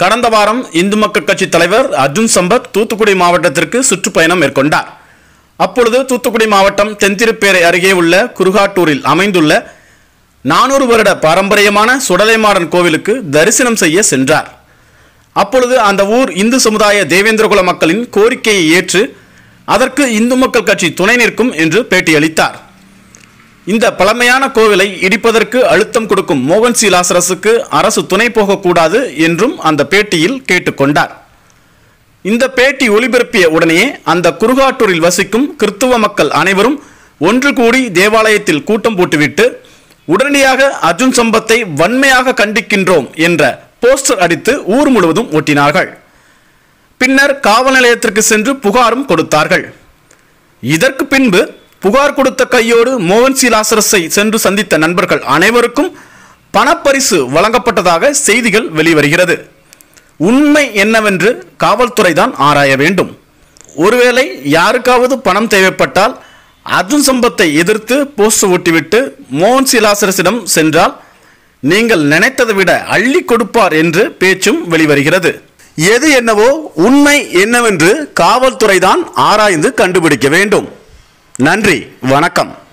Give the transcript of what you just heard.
கடந்த வாரம் இந்து மக்கள் கட்சி தலைவர் அர்ஜுன் சம்பத் தூத்துக்குடி மாவட்டத்திற்கு சுற்றுப்பயணம் மேற்கொண்டார் அப்பொழுது தூத்துக்குடி மாவட்டம் தென்திருப்பேரை அருகே உள்ள குருகாட்டூரில் அமைந்துள்ள நானூறு வருட பாரம்பரியமான சுடலைமாடன் கோவிலுக்கு தரிசனம் செய்ய சென்றார் அப்பொழுது அந்த ஊர் இந்து சமுதாய தேவேந்திரகுல மக்களின் கோரிக்கையை ஏற்று அதற்கு இந்து மக்கள் கட்சி துணை நிற்கும் என்று பேட்டியளித்தார் இந்த பழமையான கோவிலை இடிப்பதற்கு அழுத்தம் கொடுக்கும் மோகன் சி லாசரஸுக்கு அரசு துணை போகக்கூடாது என்றும் அந்த பேட்டியில் கேட்டுக்கொண்டார் இந்த பேட்டி ஒளிபரப்பிய உடனே அந்த குருகாட்டூரில் வசிக்கும் கிறித்துவ மக்கள் அனைவரும் ஒன்று கூடி தேவாலயத்தில் கூட்டம் போட்டுவிட்டு உடனடியாக அர்ஜுன் சம்பத்தை வன்மையாக கண்டிக்கின்றோம் என்ற போஸ்டர் அடித்து ஊர் முழுவதும் ஒட்டினார்கள் பின்னர் காவல் நிலையத்திற்கு சென்று புகாரும் கொடுத்தார்கள் இதற்கு பின்பு புகார் கொடுத்த கையோடு மோகன் சி லாசரஸை சென்று சந்தித்த நண்பர்கள் அனைவருக்கும் பணப்பரிசு வழங்கப்பட்டதாக செய்திகள் வெளிவருகிறது உண்மை என்னவென்று காவல்துறை தான் ஆராய வேண்டும் ஒருவேளை யாருக்காவது பணம் தேவைப்பட்டால் அர்ஜுன் சம்பத்தை எதிர்த்து போஸ்டர் ஒட்டிவிட்டு மோகன் சி லாசரஸிடம் சென்றால் நீங்கள் நினைத்ததை விட அள்ளி கொடுப்பார் என்று பேச்சும் வெளிவருகிறது எது என்னவோ உண்மை என்னவென்று காவல்துறை தான் ஆராய்ந்து கண்டுபிடிக்க வேண்டும் நன்றி வணக்கம்